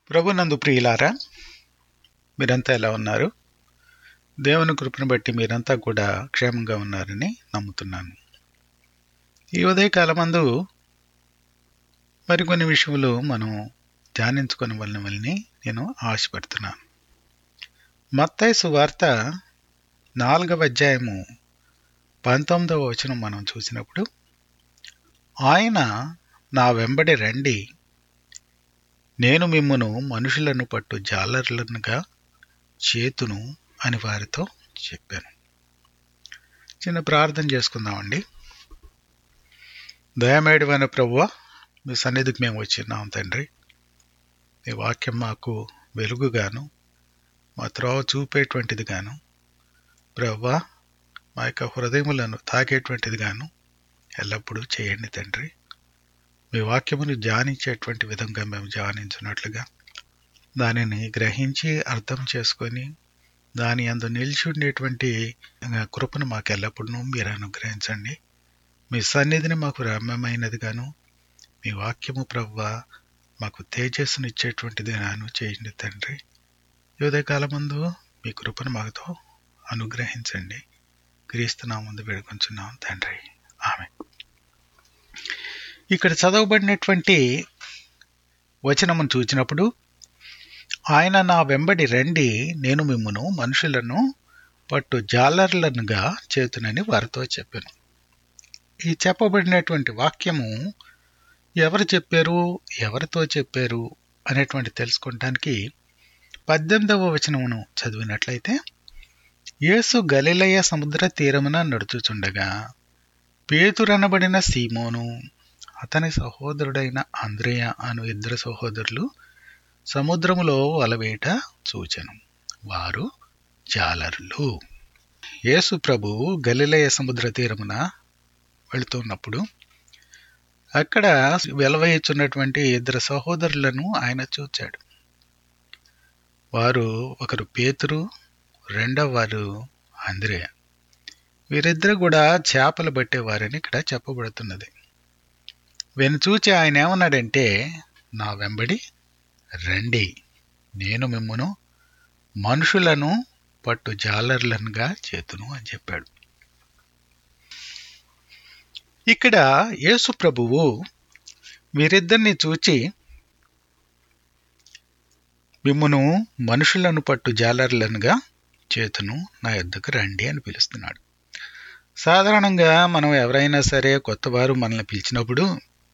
ప్రభునందు ప్రియులారా మీరంతా ఎలా ఉన్నారు దేవుని కృపను బట్టి మీరంతా కూడా క్షేమంగా ఉన్నారని నమ్ముతున్నాను ఈ ఉదయకాలమందు మరికొన్ని విషయములు మనం ధ్యానించుకుని వలన వలని నేను ఆశపడుతున్నాను మత్తయి సువార్త నాలుగవ అధ్యాయము పంతొమ్మిదవ వచనం మనం చూసినప్పుడు ఆయన నా వెంబడి రండి నేను మిమ్మును మనుషులను పట్టు జాలర్లనుగా చేతును అని వారితో చెప్పాను చిన్న ప్రార్థన చేసుకుందామండి దయమేడివైన ప్రభువ మీ సన్నిధికి మేము వచ్చిన్నాం తండ్రి మీ వాక్యం మాకు వెలుగుగాను మా త్రోవ చూపేటువంటిది గాను ప్రవ్వ మా యొక్క హృదయములను తాకేటువంటిది గాను ఎల్లప్పుడూ చేయండి తండ్రి మీ వాక్యమును ధ్యానించేటువంటి విధంగా మేము ధ్యానించినట్లుగా దానిని గ్రహించి అర్థం చేసుకొని దాని అందు నిలిచి ఉండేటువంటి కృపను మాకు ఎల్లప్పుడూ మీరు అనుగ్రహించండి మీ సన్నిధిని మాకు రమ్యమైనది గాను మీ వాక్యము ప్రవ్వ మాకు తేజస్సును ఇచ్చేటువంటిది గాను చేయండి తండ్రి యువదకాల ముందు మీ కృపను మాకుతో అనుగ్రహించండి క్రీస్తున్నా ముందు వేడుకొంచున్నాం తండ్రి ఆమె ఇక్కడ చదవబడినటువంటి వచనమును చూచినప్పుడు ఆయన నా వెంబడి రండి నేను మిమ్మును మనుషులను పట్టు జాలర్లనుగా చేతునని వారితో చెప్పాను ఈ చెప్పబడినటువంటి వాక్యము ఎవరు చెప్పారు ఎవరితో చెప్పారు అనేటువంటి తెలుసుకోవటానికి పద్దెనిమిదవ వచనమును చదివినట్లయితే యేసు గలిలయ సముద్ర తీరమున నడుచుచుండగా పేతురనబడిన సీమోను అతని సహోదరుడైన అంద్రేయ అను ఇద్దరు సహోదరులు సముద్రములో వలవేట చూచెను వారు జాలరులు యేసు ప్రభు గలిలయ సముద్ర తీరమున వెళుతున్నప్పుడు అక్కడ వెలవేయుచున్నటువంటి ఇద్దరు సహోదరులను ఆయన చూచాడు వారు ఒకరు పేతురు రెండవ వారు అంద్రేయ వీరిద్దరు కూడా చేపలు పట్టేవారని ఇక్కడ చెప్పబడుతున్నది వీని చూచి ఆయన ఏమన్నాడంటే నా వెంబడి రండి నేను మిమ్మును మనుషులను పట్టు జాలర్లనుగా చేతును అని చెప్పాడు ఇక్కడ యేసు ప్రభువు వీరిద్దరిని చూచి మిమ్మును మనుషులను పట్టు జాలర్లనుగా చేతును నా యొద్దకు రండి అని పిలుస్తున్నాడు సాధారణంగా మనం ఎవరైనా సరే కొత్త వారు మనల్ని పిలిచినప్పుడు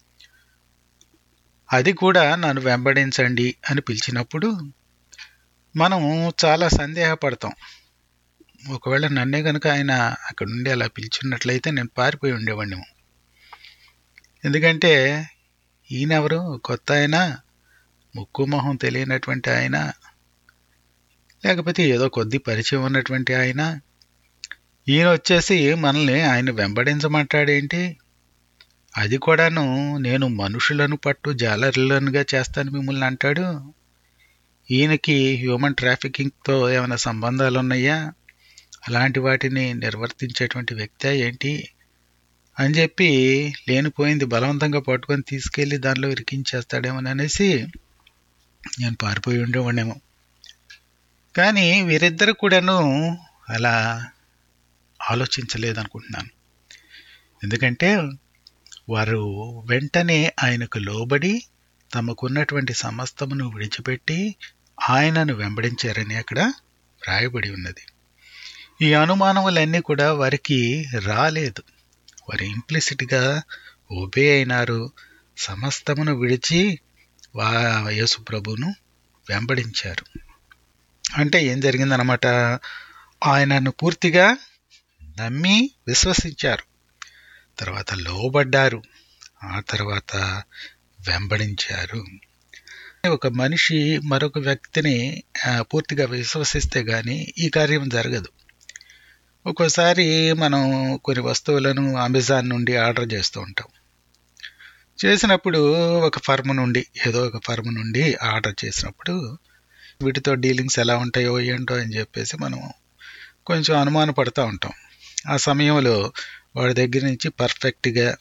అది కూడా నన్ను వెంబడించండి అని పిలిచినప్పుడు మనం చాలా సందేహపడతాం ఒకవేళ నన్నే కనుక ఆయన అక్కడ నుండి అలా పిలిచినట్లయితే నేను పారిపోయి ఉండేవాడిని ఎందుకంటే ఈయనెవరు కొత్త ఆయన ముక్కు మొహం తెలియనటువంటి ఆయన లేకపోతే ఏదో కొద్ది పరిచయం ఉన్నటువంటి ఆయన ఈయన వచ్చేసి మనల్ని ఆయన వెంబడించమంటాడేంటి అది కూడాను నేను మనుషులను పట్టు జాలర్లనుగా చేస్తాను మిమ్మల్ని అంటాడు ఈయనకి హ్యూమన్ ట్రాఫికింగ్తో ఏమైనా సంబంధాలు ఉన్నాయా అలాంటి వాటిని నిర్వర్తించేటువంటి వ్యక్తి ఏంటి అని చెప్పి లేనిపోయింది బలవంతంగా పట్టుకొని తీసుకెళ్ళి దానిలో ఇరికించేస్తాడేమో అనేసి నేను పారిపోయి ఉండేవాడేమో కానీ వీరిద్దరు కూడాను అలా ఆలోచించలేదనుకుంటున్నాను ఎందుకంటే వారు వెంటనే ఆయనకు లోబడి తమకున్నటువంటి సమస్తమును విడిచిపెట్టి ఆయనను వెంబడించారని అక్కడ వ్రాయబడి ఉన్నది ఈ అనుమానములన్నీ కూడా వారికి రాలేదు వారు ఇంప్లిసిట్గా ఒబే అయినారు సమస్తమును విడిచి వా యేసు ప్రభును వెంబడించారు అంటే ఏం జరిగిందనమాట ఆయనను పూర్తిగా నమ్మి విశ్వసించారు తర్వాత లోబడ్డారు ఆ తర్వాత వెంబడించారు ఒక మనిషి మరొక వ్యక్తిని పూర్తిగా విశ్వసిస్తే గాని ఈ కార్యం జరగదు ఒక్కోసారి మనం కొన్ని వస్తువులను అమెజాన్ నుండి ఆర్డర్ చేస్తూ ఉంటాం చేసినప్పుడు ఒక ఫర్మ్ నుండి ఏదో ఒక ఫర్మ్ నుండి ఆర్డర్ చేసినప్పుడు వీటితో డీలింగ్స్ ఎలా ఉంటాయో ఏంటో అని చెప్పేసి మనం కొంచెం అనుమాన పడుతూ ఉంటాం ఆ సమయంలో వాడి దగ్గర నుంచి పర్ఫెక్ట్గా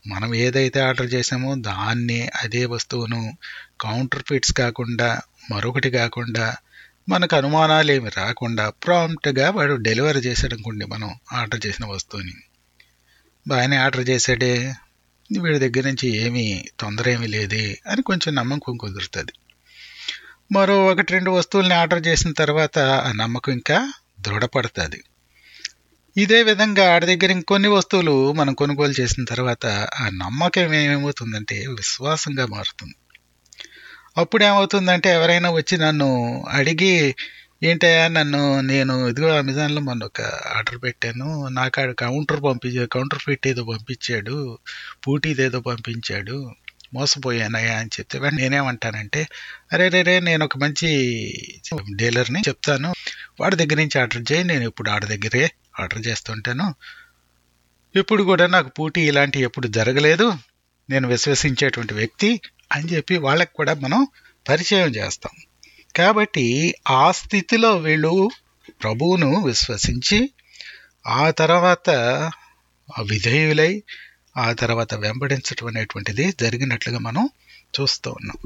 మనం ఏదైతే ఆర్డర్ చేసామో దాన్ని అదే వస్తువును కౌంటర్ ఫిట్స్ కాకుండా మరొకటి కాకుండా మనకు అనుమానాలు ఏమి రాకుండా ప్రాంప్ట్గా వాడు డెలివరీ చేసాడు అనుకోండి మనం ఆర్డర్ చేసిన వస్తువుని బాగానే ఆర్డర్ చేసాడే వీడి దగ్గర నుంచి ఏమీ తొందర ఏమీ లేదే అని కొంచెం నమ్మకం కుదురుతుంది మరో ఒకటి రెండు వస్తువుల్ని ఆర్డర్ చేసిన తర్వాత ఆ నమ్మకం ఇంకా దృఢపడుతుంది ఇదే విధంగా ఆడి దగ్గర ఇంకొన్ని వస్తువులు మనం కొనుగోలు చేసిన తర్వాత ఆ నమ్మకం ఏమవుతుందంటే విశ్వాసంగా మారుతుంది అప్పుడు ఏమవుతుందంటే ఎవరైనా వచ్చి నన్ను అడిగి ఏంటయ్యా నన్ను నేను ఇదిగో అమెజాన్లో మొన్న ఒక ఆర్డర్ పెట్టాను నాకు ఆడ కౌంటర్ పంపించే కౌంటర్ ఫిట్ ఏదో పంపించాడు పూటీది ఏదో పంపించాడు మోసపోయానయ్యా అని చెప్తే వెంటనే నేనేమంటానంటే అరే రే రే నేను ఒక మంచి డీలర్ని చెప్తాను వాడి దగ్గర నుంచి ఆర్డర్ చేయి నేను ఇప్పుడు ఆడ దగ్గరే ఆర్డర్ చేస్తుంటాను ఇప్పుడు కూడా నాకు పూటీ ఇలాంటివి ఎప్పుడు జరగలేదు నేను విశ్వసించేటువంటి వ్యక్తి అని చెప్పి వాళ్ళకి కూడా మనం పరిచయం చేస్తాం కాబట్టి ఆ స్థితిలో వీళ్ళు ప్రభువును విశ్వసించి ఆ తర్వాత విధేయులై ఆ తర్వాత వెంబడించటం అనేటువంటిది జరిగినట్లుగా మనం చూస్తూ ఉన్నాం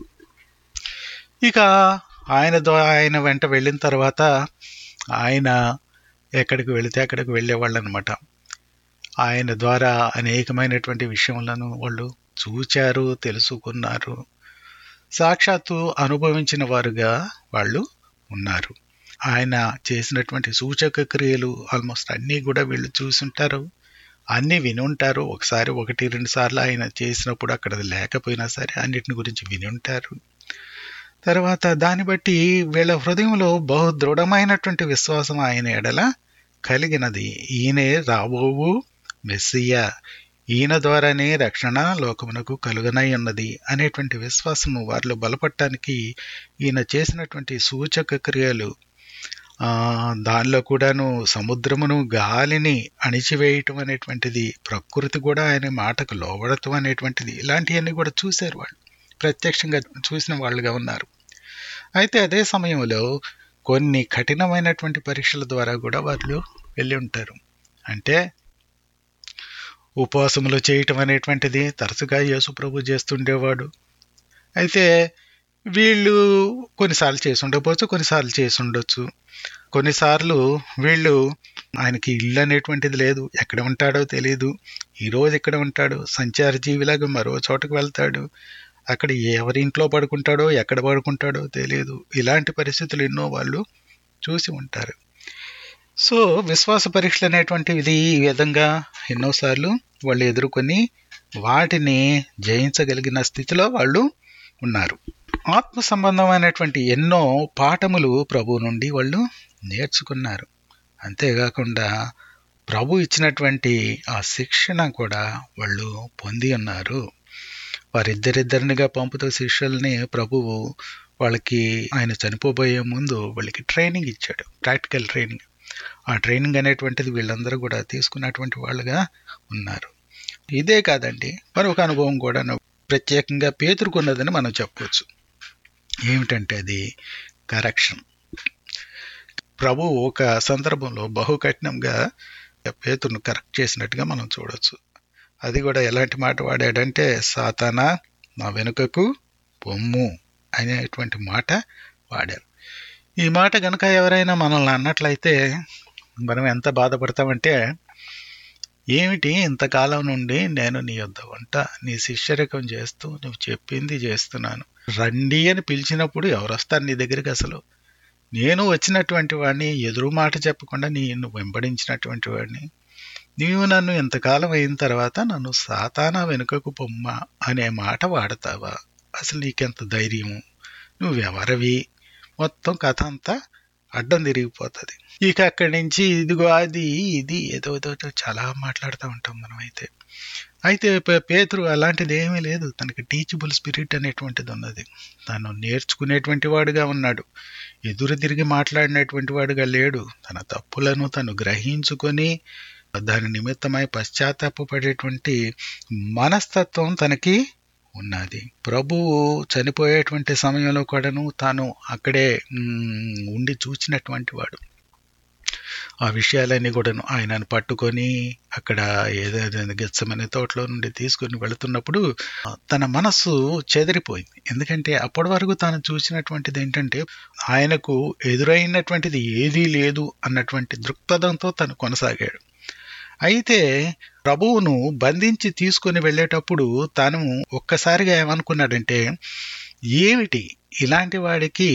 ఇక ఆయన ద్వారా ఆయన వెంట వెళ్ళిన తర్వాత ఆయన ఎక్కడికి వెళితే అక్కడికి వెళ్ళేవాళ్ళు అనమాట ఆయన ద్వారా అనేకమైనటువంటి విషయములను వాళ్ళు చూచారు తెలుసుకున్నారు సాక్షాత్తు అనుభవించిన వారుగా వాళ్ళు ఉన్నారు ఆయన చేసినటువంటి సూచక క్రియలు ఆల్మోస్ట్ అన్నీ కూడా వీళ్ళు చూసుంటారు అన్నీ వినుంటారు ఒకసారి ఒకటి రెండు సార్లు ఆయన చేసినప్పుడు అక్కడ లేకపోయినా సరే అన్నిటిని గురించి విని ఉంటారు తర్వాత దాన్ని బట్టి వీళ్ళ హృదయంలో బహు దృఢమైనటువంటి విశ్వాసం ఆయన ఎడల కలిగినది ఈయనే రాబోవు మెస్సియా ఈయన ద్వారానే రక్షణ లోకమునకు కలుగనై ఉన్నది అనేటువంటి విశ్వాసము వారిలో బలపడటానికి ఈయన చేసినటువంటి సూచక క్రియలు దానిలో కూడాను సముద్రమును గాలిని అణిచివేయటం అనేటువంటిది ప్రకృతి కూడా ఆయన మాటకు లోబడటం అనేటువంటిది ఇలాంటివన్నీ కూడా చూశారు వాళ్ళు ప్రత్యక్షంగా చూసిన వాళ్ళుగా ఉన్నారు అయితే అదే సమయంలో కొన్ని కఠినమైనటువంటి పరీక్షల ద్వారా కూడా వాళ్ళు వెళ్ళి ఉంటారు అంటే ఉపవాసములు చేయటం అనేటువంటిది తరచుగా యేసు ప్రభు చేస్తుండేవాడు అయితే వీళ్ళు కొన్నిసార్లు చేసి ఉండకపోవచ్చు కొన్నిసార్లు చేసి ఉండొచ్చు కొన్నిసార్లు వీళ్ళు ఆయనకి ఇల్లు అనేటువంటిది లేదు ఎక్కడ ఉంటాడో తెలియదు ఈరోజు ఎక్కడ ఉంటాడు సంచార జీవిలాగా మరో చోటకు వెళ్తాడు అక్కడ ఎవరి ఇంట్లో పడుకుంటాడో ఎక్కడ పడుకుంటాడో తెలియదు ఇలాంటి పరిస్థితులు ఎన్నో వాళ్ళు చూసి ఉంటారు సో విశ్వాస పరీక్షలు అనేటువంటివి ఈ విధంగా ఎన్నోసార్లు వాళ్ళు ఎదుర్కొని వాటిని జయించగలిగిన స్థితిలో వాళ్ళు ఉన్నారు ఆత్మ సంబంధమైనటువంటి ఎన్నో పాఠములు ప్రభు నుండి వాళ్ళు నేర్చుకున్నారు అంతేకాకుండా ప్రభు ఇచ్చినటువంటి ఆ శిక్షణ కూడా వాళ్ళు పొంది ఉన్నారు వారిద్దరిద్దరినిగా పంపుతూ శిష్యుల్ని ప్రభువు వాళ్ళకి ఆయన చనిపోబోయే ముందు వాళ్ళకి ట్రైనింగ్ ఇచ్చాడు ప్రాక్టికల్ ట్రైనింగ్ ఆ ట్రైనింగ్ అనేటువంటిది వీళ్ళందరూ కూడా తీసుకున్నటువంటి వాళ్ళుగా ఉన్నారు ఇదే కాదండి మరొక అనుభవం కూడా ప్రత్యేకంగా పేతురుకున్నదని మనం చెప్పవచ్చు ఏమిటంటే అది కరెక్షన్ ప్రభు ఒక సందర్భంలో బహు కఠినంగా పేతురును కరెక్ట్ చేసినట్టుగా మనం చూడవచ్చు అది కూడా ఎలాంటి మాట వాడాడంటే సాతానా నా వెనుకకు పొమ్ము అనేటువంటి మాట వాడారు ఈ మాట కనుక ఎవరైనా మనల్ని అన్నట్లయితే మనం ఎంత బాధపడతామంటే ఏమిటి ఇంతకాలం నుండి నేను నీ యొద్ద వంట నీ శిష్యరకం చేస్తూ నువ్వు చెప్పింది చేస్తున్నాను రండి అని పిలిచినప్పుడు ఎవరు వస్తారు నీ దగ్గరికి అసలు నేను వచ్చినటువంటి వాడిని ఎదురు మాట చెప్పకుండా నేను వెంబడించినటువంటి వాడిని నీవు నన్ను ఎంతకాలం అయిన తర్వాత నన్ను సాతానా వెనుకకు పొమ్మ అనే మాట వాడతావా అసలు నీకెంత ధైర్యము నువ్వెవరవి మొత్తం కథ అంతా అడ్డం తిరిగిపోతుంది ఇక అక్కడి నుంచి ఇదిగో అది ఇది ఏదో ఏదో చాలా మాట్లాడుతూ ఉంటాం మనం అయితే అయితే పేతురు అలాంటిది ఏమీ లేదు తనకి టీచబుల్ స్పిరిట్ అనేటువంటిది ఉన్నది తను నేర్చుకునేటువంటి వాడుగా ఉన్నాడు ఎదురు తిరిగి మాట్లాడినటువంటి వాడుగా లేడు తన తప్పులను తను గ్రహించుకొని దాని నిమిత్తమై పశ్చాత్తాపడేటువంటి మనస్తత్వం తనకి ఉన్నది ప్రభువు చనిపోయేటువంటి సమయంలో కూడాను తాను అక్కడే ఉండి చూచినటువంటి వాడు ఆ విషయాలన్నీ కూడాను ఆయనను పట్టుకొని అక్కడ ఏదైనా గెచ్చమనే తోటలో నుండి తీసుకుని వెళుతున్నప్పుడు తన మనస్సు చెదిరిపోయింది ఎందుకంటే అప్పటి వరకు తాను చూసినటువంటిది ఏంటంటే ఆయనకు ఎదురైనటువంటిది ఏదీ లేదు అన్నటువంటి దృక్పథంతో తను కొనసాగాడు అయితే ప్రభువును బంధించి తీసుకుని వెళ్ళేటప్పుడు తాను ఒక్కసారిగా ఏమనుకున్నాడంటే ఏమిటి ఇలాంటి వాడికి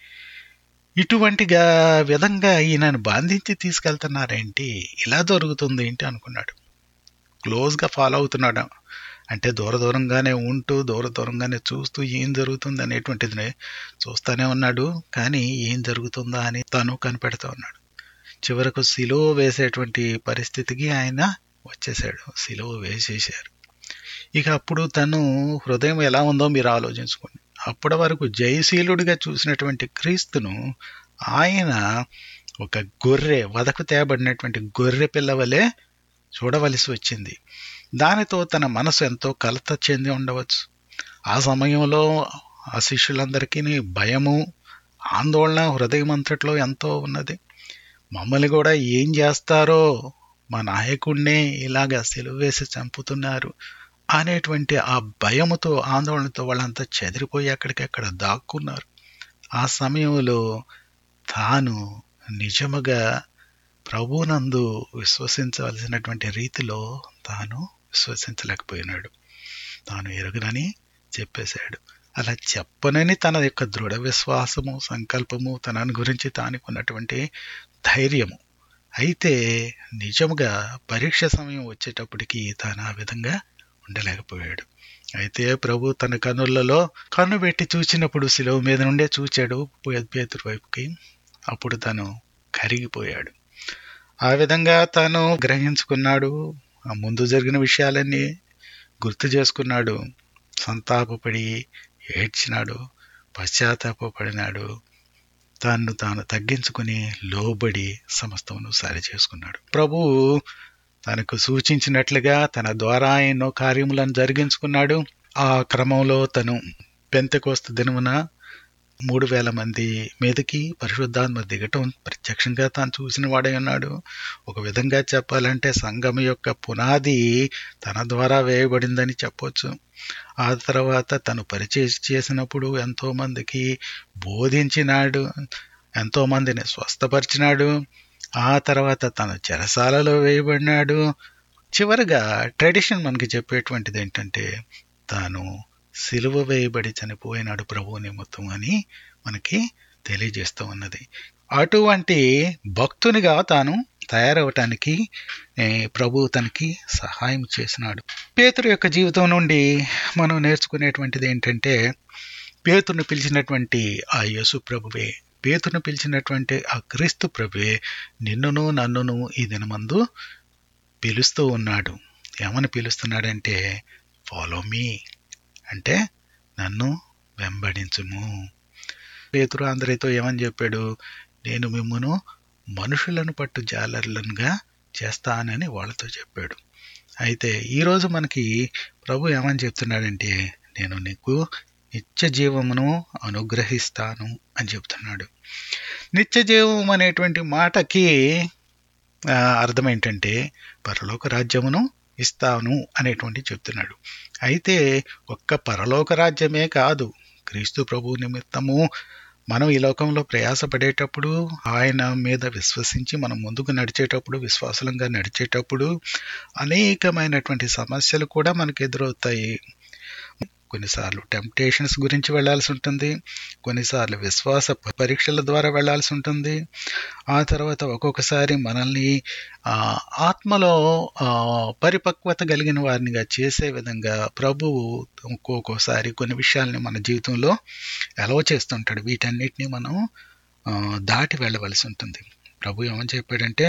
ఇటువంటిగా విధంగా ఈయనను బంధించి తీసుకెళ్తున్నారేంటి ఇలా జరుగుతుంది ఏంటి అనుకున్నాడు క్లోజ్గా ఫాలో అవుతున్నాడు అంటే దూర దూరంగానే ఉంటూ దూర దూరంగానే చూస్తూ ఏం జరుగుతుంది అనేటువంటిది చూస్తూనే ఉన్నాడు కానీ ఏం జరుగుతుందా అని తను కనిపెడతా ఉన్నాడు చివరకు సిలువ వేసేటువంటి పరిస్థితికి ఆయన వచ్చేసాడు సిలువ వేసేసారు ఇక అప్పుడు తను హృదయం ఎలా ఉందో మీరు ఆలోచించుకోండి అప్పటి వరకు జయశీలుడిగా చూసినటువంటి క్రీస్తును ఆయన ఒక గొర్రె వదకు తేబడినటువంటి గొర్రె పిల్లవలే చూడవలసి వచ్చింది దానితో తన మనసు ఎంతో కలత చెంది ఉండవచ్చు ఆ సమయంలో ఆ శిష్యులందరికీ భయము ఆందోళన హృదయం అంతట్లో ఎంతో ఉన్నది మమ్మల్ని కూడా ఏం చేస్తారో మా నాయకుడినే ఇలాగా సెలవు వేసి చంపుతున్నారు అనేటువంటి ఆ భయముతో ఆందోళనతో వాళ్ళంతా చెదిరిపోయి అక్కడికక్కడ దాక్కున్నారు ఆ సమయంలో తాను నిజముగా ప్రభునందు విశ్వసించవలసినటువంటి రీతిలో తాను విశ్వసించలేకపోయినాడు తాను ఎరుగునని చెప్పేశాడు అలా చెప్పనని తన యొక్క దృఢ విశ్వాసము సంకల్పము తనని గురించి తానికి ఉన్నటువంటి ధైర్యము అయితే నిజముగా పరీక్ష సమయం వచ్చేటప్పటికి తాను ఆ విధంగా ఉండలేకపోయాడు అయితే ప్రభు తన కనులలో కన్ను పెట్టి చూచినప్పుడు శిలువ మీద నుండే చూచాడు పేతురు వైపుకి అప్పుడు తను కరిగిపోయాడు ఆ విధంగా తాను గ్రహించుకున్నాడు ఆ ముందు జరిగిన విషయాలన్నీ గుర్తు చేసుకున్నాడు సంతాపపడి ఏడ్చినాడు పశ్చాత్తాపడినాడు తాను తాను తగ్గించుకుని లోబడి సమస్తమును సరి చేసుకున్నాడు ప్రభువు తనకు సూచించినట్లుగా తన ద్వారా ఎన్నో కార్యములను జరిగించుకున్నాడు ఆ క్రమంలో తను పెంతకోస్త దినమున మూడు వేల మంది మీదకి పరిశుద్ధాత్మ దిగటం ప్రత్యక్షంగా తాను చూసిన వాడే ఉన్నాడు ఒక విధంగా చెప్పాలంటే సంఘం యొక్క పునాది తన ద్వారా వేయబడిందని చెప్పొచ్చు ఆ తర్వాత తను పరిచయం చేసినప్పుడు ఎంతో మందికి బోధించినాడు ఎంతో మందిని స్వస్థపరిచినాడు ఆ తర్వాత తన చెరసాలలో వేయబడినాడు చివరిగా ట్రెడిషన్ మనకి చెప్పేటువంటిది ఏంటంటే తాను సిలువ వేయబడి చనిపోయినాడు ప్రభువు నిమిత్తం అని మనకి తెలియజేస్తూ ఉన్నది అటువంటి భక్తునిగా తాను తయారవటానికి ప్రభు తనకి సహాయం చేసినాడు పేతురు యొక్క జీవితం నుండి మనం నేర్చుకునేటువంటిది ఏంటంటే పేతురును పిలిచినటువంటి ఆ యేసు ప్రభువే పేతును పిలిచినటువంటి ఆ క్రీస్తు ప్రభువే నిన్నును నన్నును ఈ దినమందు పిలుస్తూ ఉన్నాడు ఏమని పిలుస్తున్నాడంటే ఫాలో మీ అంటే నన్ను వెంబడించుము పేతురు అందరితో ఏమని చెప్పాడు నేను మిమ్మను మనుషులను పట్టు జాలర్లనుగా చేస్తానని వాళ్ళతో చెప్పాడు అయితే ఈరోజు మనకి ప్రభు ఏమని చెప్తున్నాడంటే నేను నీకు నిత్య జీవమును అనుగ్రహిస్తాను అని చెప్తున్నాడు నిత్య జీవం అనేటువంటి మాటకి అర్థం ఏంటంటే పరలోక రాజ్యమును ఇస్తాను అనేటువంటి చెప్తున్నాడు అయితే ఒక్క పరలోక రాజ్యమే కాదు క్రీస్తు ప్రభు నిమిత్తము మనం ఈ లోకంలో ప్రయాసపడేటప్పుడు ఆయన మీద విశ్వసించి మనం ముందుకు నడిచేటప్పుడు విశ్వాసంగా నడిచేటప్పుడు అనేకమైనటువంటి సమస్యలు కూడా మనకు ఎదురవుతాయి కొన్నిసార్లు టెంప్టేషన్స్ గురించి వెళ్లాల్సి ఉంటుంది కొన్నిసార్లు విశ్వాస పరీక్షల ద్వారా వెళ్లాల్సి ఉంటుంది ఆ తర్వాత ఒక్కొక్కసారి మనల్ని ఆత్మలో పరిపక్వత కలిగిన వారినిగా చేసే విధంగా ప్రభువు ఒక్కొక్కసారి కొన్ని విషయాల్ని మన జీవితంలో ఎలవ చేస్తుంటాడు వీటన్నిటిని మనం దాటి వెళ్ళవలసి ఉంటుంది ప్రభు ఏమని చెప్పాడంటే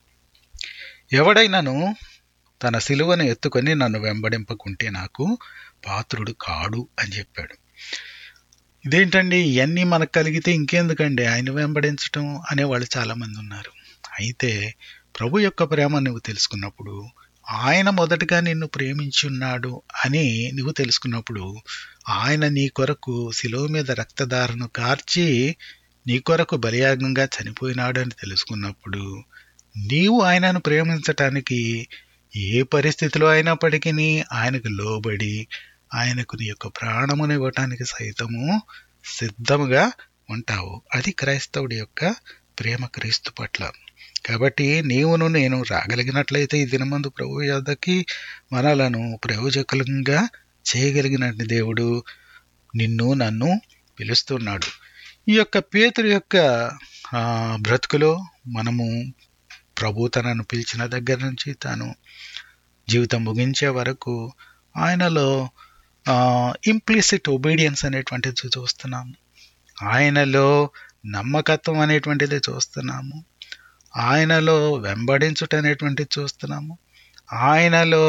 ఎవడైనాను తన సిలువను ఎత్తుకొని నన్ను వెంబడింపకుంటే నాకు పాత్రుడు కాడు అని చెప్పాడు ఇదేంటండి ఇవన్నీ మనకు కలిగితే ఇంకెందుకండి ఆయన వెంబడించటం అనేవాళ్ళు చాలామంది ఉన్నారు అయితే ప్రభు యొక్క ప్రేమ నువ్వు తెలుసుకున్నప్పుడు ఆయన మొదటగా నిన్ను ప్రేమించి ఉన్నాడు అని నువ్వు తెలుసుకున్నప్పుడు ఆయన నీ కొరకు శిలువ మీద రక్తధారను కార్చి నీ కొరకు బలియాగంగా చనిపోయినాడు అని తెలుసుకున్నప్పుడు నీవు ఆయనను ప్రేమించటానికి ఏ పరిస్థితిలో అయినప్పటికీ ఆయనకు లోబడి ఆయనకు నీ యొక్క ప్రాణమును ఇవ్వటానికి సైతము సిద్ధముగా ఉంటావు అది క్రైస్తవుడి యొక్క ప్రేమ క్రీస్తు పట్ల కాబట్టి నీవును నేను రాగలిగినట్లయితే ఈ దినమందు ప్రభు యొద్దకి మనలను ప్రయోజకులంగా చేయగలిగినట్టు దేవుడు నిన్ను నన్ను పిలుస్తున్నాడు ఈ యొక్క పేతురు యొక్క ఆ, బ్రతుకులో మనము ప్రభు తనను పిలిచిన దగ్గర నుంచి తాను జీవితం ముగించే వరకు ఆయనలో ఇంప్లిసిట్ ఒబీడియన్స్ అనేటువంటిది చూస్తున్నాము ఆయనలో నమ్మకత్వం అనేటువంటిది చూస్తున్నాము ఆయనలో వెంబడించుట అనేటువంటిది చూస్తున్నాము ఆయనలో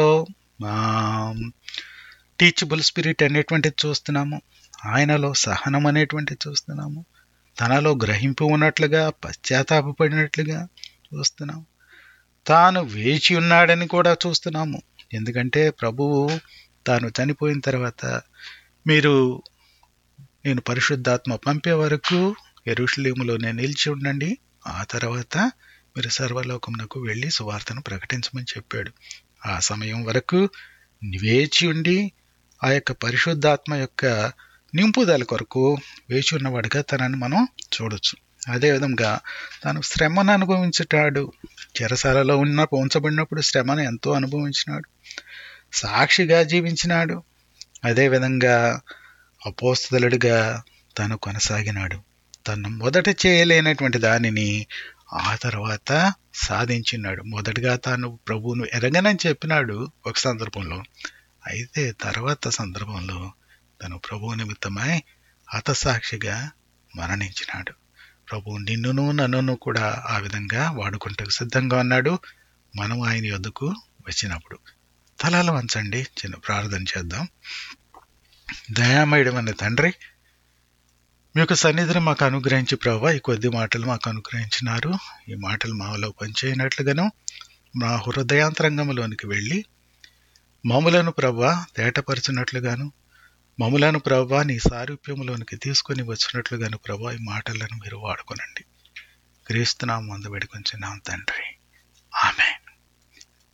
టీచబుల్ స్పిరిట్ అనేటువంటిది చూస్తున్నాము ఆయనలో సహనం అనేటువంటిది చూస్తున్నాము తనలో గ్రహింపు ఉన్నట్లుగా పశ్చాత్తాపడినట్లుగా చూస్తున్నాము తాను వేచి ఉన్నాడని కూడా చూస్తున్నాము ఎందుకంటే ప్రభువు తాను చనిపోయిన తర్వాత మీరు నేను పరిశుద్ధాత్మ పంపే వరకు ఎరుషులేములో నేను నిలిచి ఉండండి ఆ తర్వాత మీరు సర్వలోకమునకు వెళ్ళి సువార్తను ప్రకటించమని చెప్పాడు ఆ సమయం వరకు వేచి ఉండి ఆ యొక్క పరిశుద్ధాత్మ యొక్క నింపుదల కొరకు వేచి ఉన్నవాడిగా తనని మనం చూడొచ్చు అదేవిధంగా తాను శ్రమను అనుభవించుతాడు చెరసాలలో ఉన్న ఉంచబడినప్పుడు శ్రమను ఎంతో అనుభవించినాడు సాక్షిగా జీవించినాడు అదేవిధంగా అపోస్తలుడిగా తాను కొనసాగినాడు తను మొదట చేయలేనటువంటి దానిని ఆ తర్వాత సాధించినాడు మొదటగా తాను ప్రభువును ఎరగనని చెప్పినాడు ఒక సందర్భంలో అయితే తర్వాత సందర్భంలో తను ప్రభువు నిమిత్తమై హతసాక్షిగా మరణించినాడు ప్రభు నిన్నును నన్నును కూడా ఆ విధంగా వాడుకుంటకు సిద్ధంగా ఉన్నాడు మనం ఆయన యొద్దకు వచ్చినప్పుడు తలాలు వంచండి చిన్న ప్రార్థన చేద్దాం దయామయుడమైన తండ్రి మీ యొక్క సన్నిధిని మాకు అనుగ్రహించి ప్రభావ ఈ కొద్ది మాటలు మాకు అనుగ్రహించినారు ఈ మాటలు మాలో పనిచేయనట్లుగాను మా హృదయాంతరంగంలోనికి వెళ్ళి మములను ప్రభా తేటపరచినట్లుగాను మములను ప్రభా నీ సారూప్యములోనికి తీసుకొని వచ్చినట్లుగాను ప్రభా ఈ మాటలను మీరు వాడుకొనండి క్రీస్తునామం అందు వేడుకొంచున్నాం తండ్రి